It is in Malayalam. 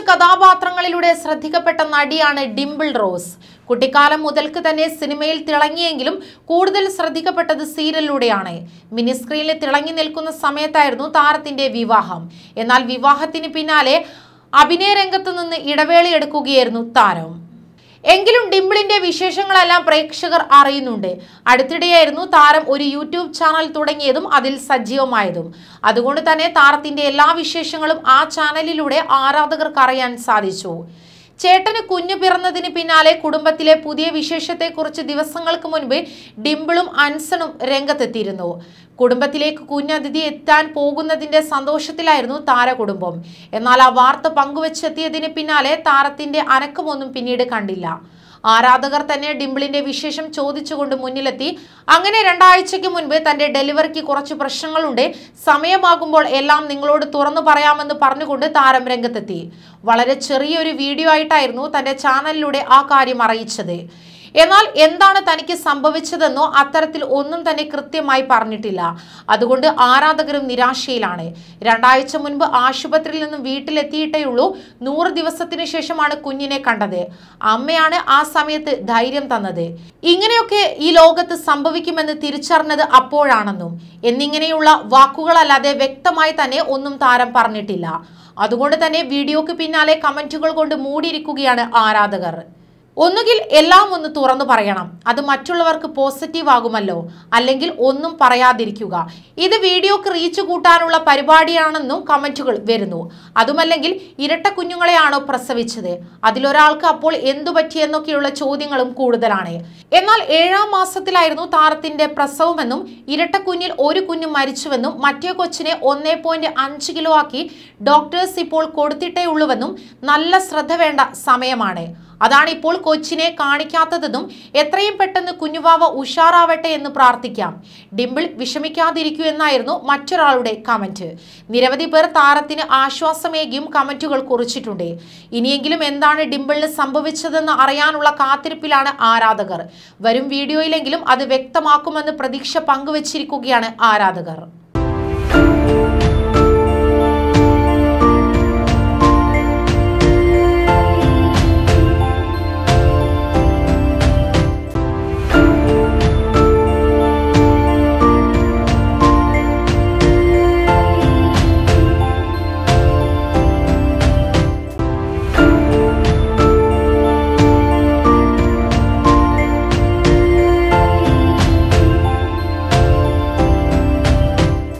കഥാപാത്രങ്ങളിലൂടെ ശ്രദ്ധിക്കപ്പെട്ട നടിയാണ് ഡിംപിൾ റോസ് കുട്ടിക്കാലം മുതൽക്ക് തന്നെ സിനിമയിൽ തിളങ്ങിയെങ്കിലും കൂടുതൽ ശ്രദ്ധിക്കപ്പെട്ടത് സീരിയലിലൂടെയാണ് മിനി സ്ക്രീനിൽ തിളങ്ങി നിൽക്കുന്ന സമയത്തായിരുന്നു താരത്തിന്റെ വിവാഹം എന്നാൽ വിവാഹത്തിന് പിന്നാലെ അഭിനയ രംഗത്ത് നിന്ന് ഇടവേളയെടുക്കുകയായിരുന്നു താരം എങ്കിലും ഡിംപിളിന്റെ വിശേഷങ്ങളെല്ലാം പ്രേക്ഷകർ അറിയുന്നുണ്ട് അടുത്തിടെയായിരുന്നു താരം ഒരു യൂട്യൂബ് ചാനൽ തുടങ്ങിയതും അതിൽ സജീവമായതും അതുകൊണ്ട് തന്നെ താരത്തിന്റെ എല്ലാ വിശേഷങ്ങളും ആ ചാനലിലൂടെ ആരാധകർക്ക് അറിയാൻ സാധിച്ചു ചേട്ടന് കുഞ്ഞു പിറന്നതിന് പിന്നാലെ കുടുംബത്തിലെ പുതിയ വിശേഷത്തെക്കുറിച്ച് ദിവസങ്ങൾക്ക് മുൻപ് ഡിംപിളും അൻസണും രംഗത്തെത്തിയിരുന്നു കുടുംബത്തിലേക്ക് കുഞ്ഞതിഥി എത്താൻ പോകുന്നതിന്റെ സന്തോഷത്തിലായിരുന്നു താരകുടുംബം എന്നാൽ ആ വാർത്ത പങ്കുവച്ചെത്തിയതിന് പിന്നാലെ താരത്തിന്റെ അനക്കമൊന്നും പിന്നീട് കണ്ടില്ല ആരാധകർ തന്നെ ഡിംപിളിന്റെ വിശേഷം ചോദിച്ചുകൊണ്ട് മുന്നിലെത്തി അങ്ങനെ രണ്ടാഴ്ചയ്ക്ക് മുൻപ് തന്റെ ഡെലിവറിക്ക് കുറച്ച് പ്രശ്നങ്ങളുണ്ട് സമയമാകുമ്പോൾ എല്ലാം നിങ്ങളോട് തുറന്നു പറയാമെന്ന് പറഞ്ഞുകൊണ്ട് താരം രംഗത്തെത്തി വളരെ ചെറിയൊരു വീഡിയോ ആയിട്ടായിരുന്നു തന്റെ ചാനലിലൂടെ ആ കാര്യം അറിയിച്ചത് എന്നാൽ എന്താണ് തനിക്ക് സംഭവിച്ചതെന്നോ അത്തരത്തിൽ ഒന്നും തന്നെ കൃത്യമായി പറഞ്ഞിട്ടില്ല അതുകൊണ്ട് ആരാധകരും നിരാശയിലാണ് രണ്ടാഴ്ച മുൻപ് ആശുപത്രിയിൽ നിന്നും വീട്ടിലെത്തിയിട്ടേയുള്ളൂ നൂറ് ദിവസത്തിന് ശേഷമാണ് കുഞ്ഞിനെ കണ്ടത് അമ്മയാണ് ആ സമയത്ത് ധൈര്യം തന്നത് ഇങ്ങനെയൊക്കെ ഈ ലോകത്ത് സംഭവിക്കുമെന്ന് തിരിച്ചറിഞ്ഞത് അപ്പോഴാണെന്നും എന്നിങ്ങനെയുള്ള വാക്കുകളല്ലാതെ വ്യക്തമായി തന്നെ ഒന്നും താരം പറഞ്ഞിട്ടില്ല അതുകൊണ്ട് തന്നെ വീഡിയോക്ക് പിന്നാലെ കമന്റുകൾ കൊണ്ട് മൂടിയിരിക്കുകയാണ് ആരാധകർ ഒന്നുകിൽ എല്ലാം ഒന്ന് തുറന്നു പറയണം അത് മറ്റുള്ളവർക്ക് പോസിറ്റീവ് ആകുമല്ലോ അല്ലെങ്കിൽ ഒന്നും പറയാതിരിക്കുക ഇത് വീഡിയോക്ക് റീച്ച് കൂട്ടാനുള്ള പരിപാടിയാണെന്നും കമന്റുകൾ വരുന്നു അതുമല്ലെങ്കിൽ ഇരട്ട കുഞ്ഞുങ്ങളെയാണോ പ്രസവിച്ചത് അതിലൊരാൾക്ക് അപ്പോൾ എന്തു പറ്റിയെന്നൊക്കെയുള്ള ചോദ്യങ്ങളും കൂടുതലാണ് എന്നാൽ ഏഴാം മാസത്തിലായിരുന്നു താരത്തിന്റെ പ്രസവമെന്നും ഇരട്ട കുഞ്ഞിൽ ഒരു കുഞ്ഞ് മരിച്ചുവെന്നും മറ്റേ കൊച്ചിനെ ഒന്നേ പോയിന്റ് അഞ്ച് കിലോ ആക്കി ഡോക്ടേഴ്സ് ഇപ്പോൾ കൊടുത്തിട്ടേ ഉള്ളുവെന്നും നല്ല ശ്രദ്ധ വേണ്ട സമയമാണ് അതാണ് ഇപ്പോൾ കൊച്ചിനെ കാണിക്കാത്തതെന്നും എത്രയും പെട്ടെന്ന് കുഞ്ഞുവാവ ഉഷാറാവട്ടെ എന്ന് പ്രാർത്ഥിക്കാം ഡിംപിൾ വിഷമിക്കാതിരിക്കൂ എന്നായിരുന്നു മറ്റൊരാളുടെ കമന്റ് നിരവധി പേർ താരത്തിന് ആശ്വാസമേകിയും കമന്റുകൾ കുറിച്ചിട്ടുണ്ട് ഇനിയെങ്കിലും എന്താണ് ഡിംപിളിന് സംഭവിച്ചതെന്ന് അറിയാനുള്ള കാത്തിരിപ്പിലാണ് ആരാധകർ വരും വീഡിയോയിലെങ്കിലും അത് വ്യക്തമാക്കുമെന്ന് പ്രതീക്ഷ പങ്കുവച്ചിരിക്കുകയാണ് ആരാധകർ